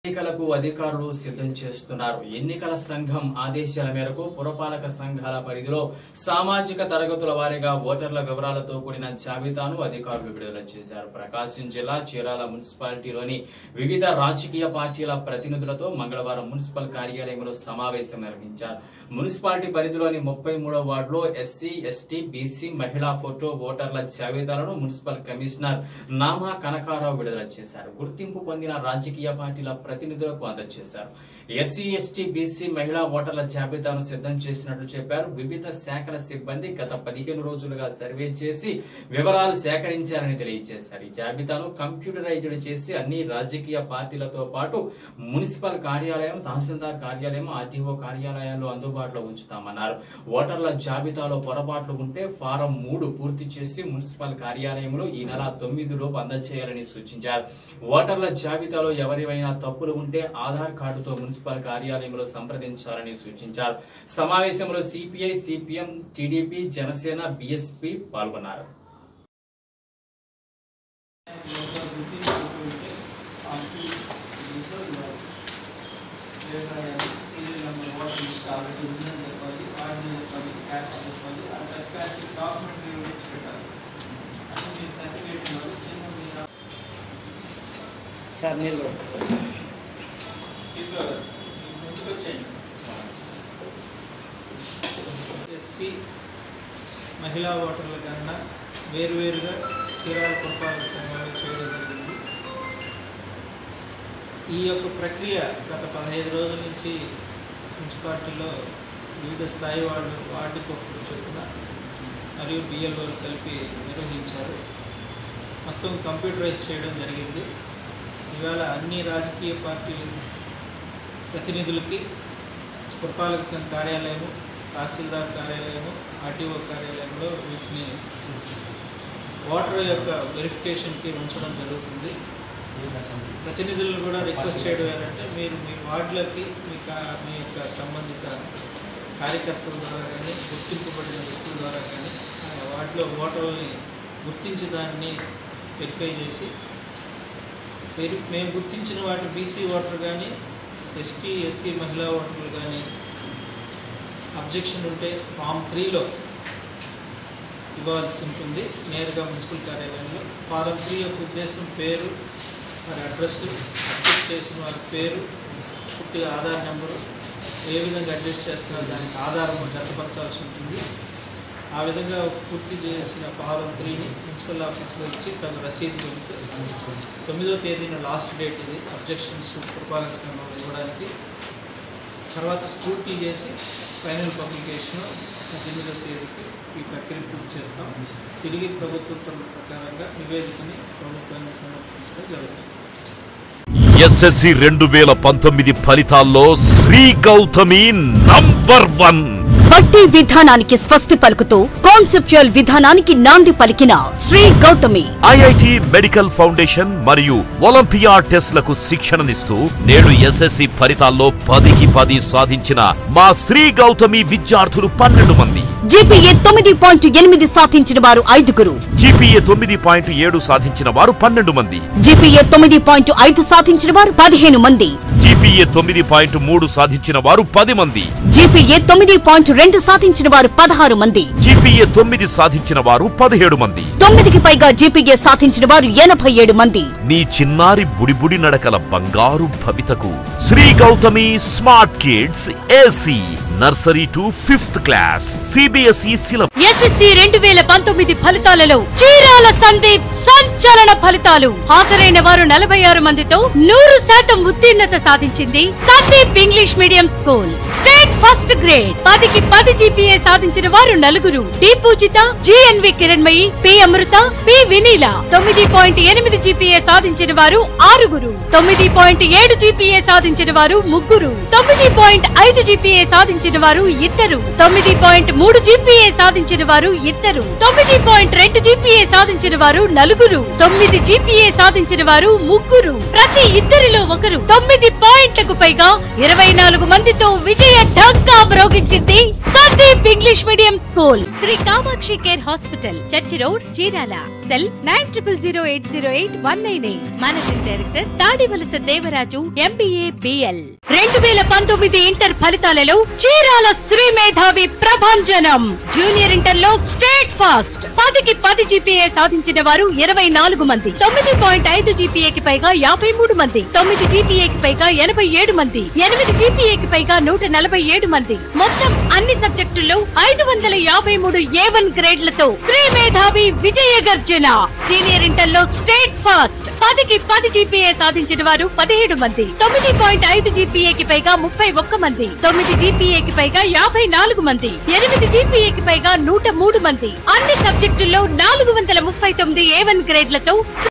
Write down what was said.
ఎన్నికలకు అధికారులు సిద్ధం చేస్తున్నారు ఎన్నికల సంఘం ఆదేశాల మేరకు పురపాలక సంఘాల పరిధిలో సామాజిక తరగతుల వారీగా ఓటర్ల వివరాలతో కూడిన జాబితాను అధికారులు విడుదల చేశారు ప్రకాశం జిల్లా చీరాల మున్సిపాలిటీలోని వివిధ రాజకీయ పార్టీల ప్రతినిధులతో మంగళవారం మున్సిపల్ కార్యాలయంలో సమావేశం నిర్వహించారు మున్సిపాలిటీ పరిధిలోని ముప్పై మూడో వార్డులో ఎస్సీ ఎస్టీ బీసీ మహిళా ఫోటో ఓటర్ల జాబితాలను మున్సిపల్ కమిషనర్ నామా కనకారావు విడుదల చేశారు గుర్తింపు పొందిన రాజకీయ పార్టీల ప్రతినిధులకు అందజేశారు ఎస్సీ ఎస్టీ బీసీ మహిళా ఓటర్ల జాబితాను సిద్ధం చేసినట్లు చెప్పారు వివిధ శాఖల సిబ్బంది గత పదిహేను రోజులుగా సర్వే చేసి వివరాలు సేకరించారని తెలియజేశారు ఈ జాబితాను కంప్యూటరైజ్డ్ చేసి అన్ని రాజకీయ పార్టీలతో పాటు మున్సిపల్ కార్యాలయం తహసీల్దార్ కార్యాలయం ఆర్టీఓ కార్యాలయాల్లో అందుబాటులో ఉంచుతామన్నారు ఓటర్ల జాబితాలో పొరపాట్లు ఉంటే ఫారం మూడు పూర్తి చేసి మున్సిపల్ కార్యాలయంలో ఈ నెల తొమ్మిది లోపు అందజేయాలని సూచించారు ఓటర్ల జాబితాలో ఎవరివైనా తప్పులు ఉంటే ఆధార్ కార్డుతో మున్సిపల్ కార్యాలయంలో సంప్రదించాలని సూచించారు సమావేశంలో CPI CPM TDP Janasena BSP పాల్గొన్నారు సీరియల్ నెంబర్ వాట్ ఇన్స్టాల్ ఉందని చెప్పాలి ఆర్డర్ చెప్పాలి క్యాష్ చెప్పాలి ఆ సర్టిఫికేట్ డాక్యుమెంట్ మీరు ఇచ్చి పెట్టాలి అప్పుడు మీ సర్టిఫికేట్ ఇవ్వాలి కింద మీ సార్ మీరు కూడా ఒకసారి. ఇదిగో ముందుకు వచ్చేయండి ఎస్సీ మహిళా ఓటర్ల కన్నా వేరువేరుగా చీరాల పురపాలక సంఘంలో చేయడం జరిగింది ఈ యొక్క ప్రక్రియ గత పదహైదు రోజుల నుంచి మున్సిపాలిటీలో వివిధ స్థాయి వాళ్ళు వార్డుకు ఒకరు చొప్పున మరియు బిఎల్ఓలు కలిపి నిర్వహించారు మొత్తం కంప్యూటరైజ్ చేయడం జరిగింది ఇవాళ అన్ని రాజకీయ పార్టీల ప్రతినిధులకి పురపాలక సంఘ కార్యాలయము తహసీల్దార్ కార్యాలయము ఆర్టీఓ కార్యాలయంలో వీటిని ఓటర్ యొక్క వెరిఫికేషన్కి ఉంచడం జరుగుతుంది ప్రతినిధులను కూడా రిక్వెస్ట్ చేయడం ఏంటంటే మీరు మీ వార్డులకి మీ కా- మీ యొక్క సంబంధిత కార్యకర్తల ద్వారా కానీ గుర్తింపబడిన వ్యక్తుల ద్వారా కానీ ఆ వార్డులో ఓటర్లని గుర్తించి దాన్ని వెరిఫై చేసి వెరి మేము గుర్తించిన వాటి బీసీ ఓటర్ కానీ ఎస్టీ ఎస్సీ మహిళా ఓటర్లు కానీ అబ్జెక్షన్ ఉంటే ఫామ్ త్రీలో ఇవ్వాల్సి ఉంటుంది నేరుగా మున్సిపల్ కార్యాలయంలో ఫారం త్రీ యొక్క ఉద్దేశం పేరు వారి అడ్రస్ అడ్జస్ట్ చేసిన వారి పేరు పుట్టి ఆధార్ నెంబరు ఏ విధంగా అడ్జస్ట్ చేస్తున్నారో దానికి ఆధారం జతపరచాల్సి ఉంటుంది ఆ విధంగా పూర్తి చేసిన ఫారం త్రీని మున్సిపల్ ఆఫీస్లో ఇచ్చి తన రసీదు పొందితే తొమ్మిదో తేదీన లాస్ట్ డేట్ ఇది అబ్జెక్షన్స్ పురపాలక సంఘంలో ఇవ్వడానికి తర్వాత స్క్రూటీ చేసి ఫైనల్ పబ్లికేషన్ పద్దెనిమిదో తేదీకి ఈ ప్రక్రియ పూర్తి చేస్తాం తిరిగి ప్రభుత్వ ఉత్తర్వుల ప్రకారంగా నివేదికని ప్రభుత్వానికి సమర్పించడం జరుగుతుంది ఎస్ఎస్సి రెండు వేల పంతొమ్మిది ఫలితాల్లో శ్రీ గౌతమి నంబర్ వన్ బట్టి విధానానికి స్వస్తి పలుకుతూ కాన్సెప్చువల్ విధానానికి నాంది పలికిన Shri Gautami IIT medical foundation మరియు ఒలింపియా టెస్ట్లకు శిక్షణనిస్తూ నేడు ఎస్ఎస్సి ఫలితాల్లో పదికి పది సాధించిన మా శ్రీ గౌతమి విద్యార్థులు పన్నెండు మంది జీపీఏ తొమ్మిది పాయింట్ ఎనిమిది సాధించిన వారు ఐదుగురు జీపీఏ తొమ్మిది పాయింట్ ఏడు సాధించిన వారు పన్నెండు మంది జీపీఏ తొమ్మిది పాయింట్ ఐదు సాధించిన వారు పదిహేను మంది జీపీఏ తొమ్మిది పాయింట్ మూడు సాధించిన వారు పది మంది జీపీఏ తొమ్మిది పాయింట్ రెండు సాధించిన వారు పదహారు మంది జీపీఏ తొమ్మిది సాధించిన వారు పదిహేడు మంది తొమ్మిదికి పైగా జీపీఏ సాధించిన వారు ఎనభై ఏడు మంది నీ చిన్నారి బుడిబుడి నడకల బంగారు భవితకు Shri Gautami smart kids AC nursery to fifth class CBSE syllabus SSC రెండు వేల పంతొమ్మిది ఫలితాలలో చీరాల సందీప్ సంచలన ఫలితాలు హాజరైన వారు నలభై ఆరు మందితో నూరు శాతం ఉత్తీర్ణత సాధించింది Sandeep English medium school state first grade పదికి పది జీపీఏ సాధించిన వారు నలుగురు D Poojitha GNV Kiranmayi P Amrutha P Vineela తొమ్మిది పాయింట్ ఎనిమిది జీపీఏ సాధించిన వారు ఆరుగురు తొమ్మిది పాయింట్ ఏడు జీపీఏ సాధించిన వారు ముగ్గురు తొమ్మిది పాయింట్ ఐదు జీపీఏ సాధించిన వారు ఇద్దరు తొమ్మిది పాయింట్ మూడు జీపీఏ సాధించిన వారు ఇద్దరు తొమ్మిది పాయింట్ రెండు జీపీఏ సాధించిన వారు నలుగురు తొమ్మిది జీపీఏ సాధించిన వారు ముగ్గురు ప్రతి ఇద్దరిలో ఒకరు తొమ్మిది పాయింట్లకు పైగా ఇరవై నాలుగు మందితో విజయ ఢంకా మ్రోగించింది Sandeep English medium school Shri Kamakshi care hospital church road Chirala cell nine triple zero eight zero eight one nine eight managing director Tadivalasa Devaraju MBA BL రెండు వేల పంతొమ్మిది ఇంటర్ ఫలితాలలో చీరాల శ్రీ మేధావి ప్రభంజనం జూనియర్ ఇంటర్ లో స్టేట్ ఫాస్ట్ పదికి పది జీపీఏ సాధించిన వారు ఇరవై నాలుగు మంది తొమ్మిది పాయింట్ ఐదు జీపీఏకి పైగా యాభై మూడు మంది తొమ్మిది జీపీఏకి పైగా ఎనభై ఏడు మంది ఎనిమిది జీపీఏకి పైగా నూట నలభై ఏడు మంది మొత్తం అన్ని సబ్జెక్టుల్లో ఐదు వందల యాభై మూడు ఏ వన్ గ్రేడ్లతో శ్రీ మేధావి విజయ గర్జన సీనియర్ ఇంటర్ లో స్టేట్ ఫాస్ట్ పదికి పది జీపీఏ సాధించిన వారు పదిహేడు మంది తొమ్మిది పాయింట్ ఐదు జీపీఏకి పైగా ముప్పై ఒక్క మంది తొమ్మిది జీపీఏకి పైగా యాభై నాలుగు మంది ఎనిమిది జీపీఏకి పైగా నూట మూడు మంది అన్ని సబ్జెక్టుల్లో నాలుగు వందల ముప్పై తొమ్మిది ఏ వన్ గ్రేడ్లతో